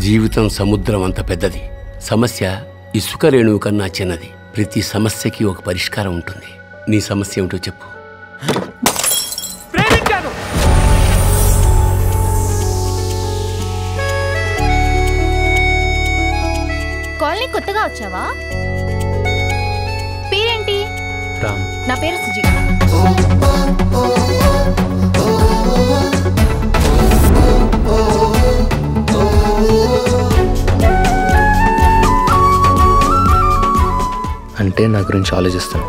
జీవితం సముద్రం అంత పెద్దది సమస్య ఇసుక రేణువు కన్నా చిన్నది ప్రతి సమస్యకి ఒక పరిష్కారం ఉంటుంది నీ సమస్య ఏమిటో చెప్పు ప్రేమించాను కాలనీ కొత్తగా వచ్చావా పేరేంటి రామ్ నా పేరు సుజి అంటే నా గురించి ఆలోచిస్తాను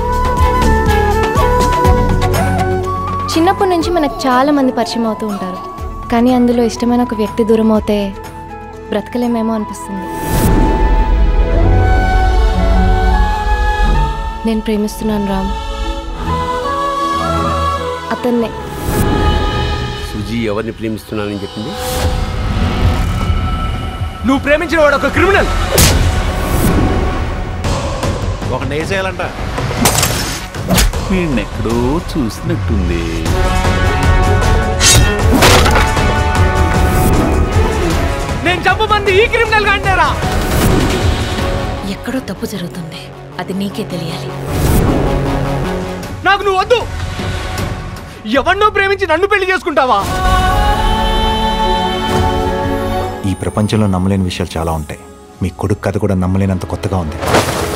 చిన్నప్పటి నుంచి మనకు చాలా మంది పరిచయం అవుతూ ఉంటారు కానీ అందులో ఇష్టమైన ఒక వ్యక్తి దూరం అవుతే బ్రతకలేమేమో అనిపిస్తుంది నేను ప్రేమిస్తున్నాను రామ్ అతన్నే సుజీ ఎవరిని ప్రేమిస్తున్నానని చెప్పింది నువ్వు ప్రేమించిన వాడు ఒక క్రిమినల్ ఒక నేసేయాలంట వీణ్ణెక్కడో చూసినట్టుంది నేను చంపమంది ఈ క్రిమినల్ గా అంటారా ఎక్కడో తప్పు జరుగుతుంది అది నీకే తెలియాలి నాకు నువ్వు వద్దు ఎవరినో ప్రేమించి నన్ను పెళ్లి చేసుకుంటావా ఈ ప్రపంచంలో నమ్మలేని విషయాలు చాలా ఉంటాయి మీ కొడుకు కథ కూడా నమ్మలేనంత కొత్తగా ఉంది